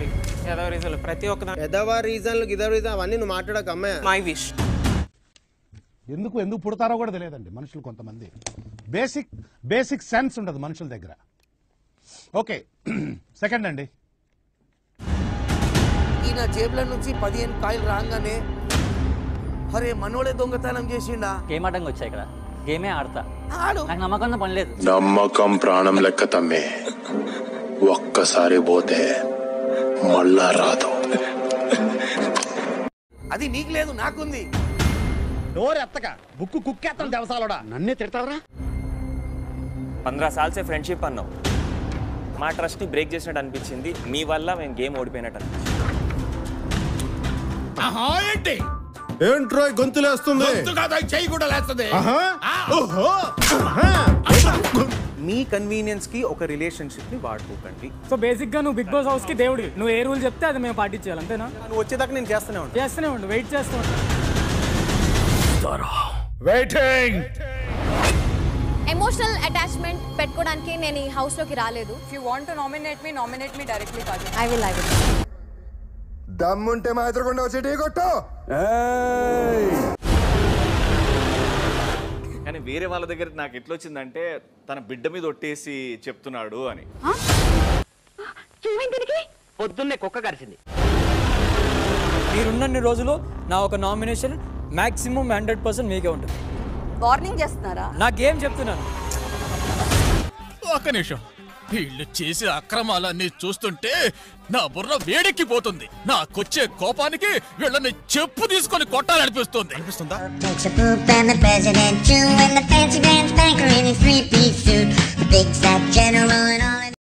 Sorry ఏదో reason ప్రతి ఒక్క దాని ఎదవ రీజన్లు గిదవ రీజన్ అవన్నీ నువ్వు మాట్లాడక అమ్మాయి మై విష్ ఎందుకు ఎందుకు పుడతారో కూడా తెలియదండి మనుషులు కొంతమంది బేసిక్ బేసిక్ సెన్స్ ఉండదు మనుషుల దగ్గర ఓకే సెకండ్ అండి ఈయన జేబుల నుంచి పదిహేను కాయలు రాగానే అరే మనోడే దొంగతనం చేసిండా గేమ్ ఆడడానికి వచ్చా ఇక్కడ గేమే ఆడతా ఆడు నాకు నమ్మకం పని లేదు నమ్మకం ప్రాణం లెక్క తమ్మే ఒక్కసారి పోతే మళ్ళా రాదు అది నీకు లేదు నాకుంది డోర్ ఎత్తక బుక్కు కుక్కేస్తాను దేవసాలోడా నన్నే తిడతావరా పంద్రా సాల్ సే ఫ్రెండ్షిప్ అన్నావు మా ట్రస్ట్ని బ్రేక్ చేసినట్టు అనిపించింది మీ వల్ల మేము గేమ్ ఓడిపోయినట్టు అనిపించింది ఏంటి ఏంట్రో గొంతులేస్తుంది చెయ్యి కూడా లేస్తుంది మీ కన్వీనియన్స్ కి ఒక రిలేషన్షిప్ ని వాడుకోకండి సో బేసిక్ గా నువ్వు బిగ్ బాస్ హౌస్ కి దేవుడి నువ్వు ఏ రూల్ చెప్తే అది మేము పాటించాలి అంతేనా నువ్వు వచ్చేదాకా నేను చేస్తూనే ఉంటాను చేస్తూనే ఉండు వెయిట్ చేస్తూ ఉండు వెయిటింగ్ ఎమోషనల్ అటాచ్మెంట్ పెట్టుకోవడానికి నేను ఈ హౌస్ లోకి రాలేదు If you want to nominate me, nominate me directly, Kajal. I will I will దమ్ముంటే మా ఎదురుకుండా వచ్చి టీ కొట్టు కానీ వేరే వాళ్ళ దగ్గర నాకు ఎట్లా వచ్చిందంటే తన బిడ్డ మీద ఒట్టేసి చెప్తున్నాడు అని పొద్దున్నే కుక్క కరిచింది మీరున్నన్ని రోజులు నా ఒక నామినేషన్ మాక్సిమం హండ్రెడ్ పర్సెంట్ మీకే ఉంటుంది వార్నింగ్ చేస్తున్నారా నాకేం చెప్తున్నాను ఒక్క నిమిషం వీళ్ళు చేసే అక్రమాలన్నీ చూస్తుంటే నా బుర్ర వేడెక్కిపోతుంది నాకొచ్చే కోపానికి వీళ్ళని చెప్పు తీసుకొని కొట్టాలనిపిస్తుంది అనిపిస్తుందా Takes a poop and the president too, and the fancy pants banker in his free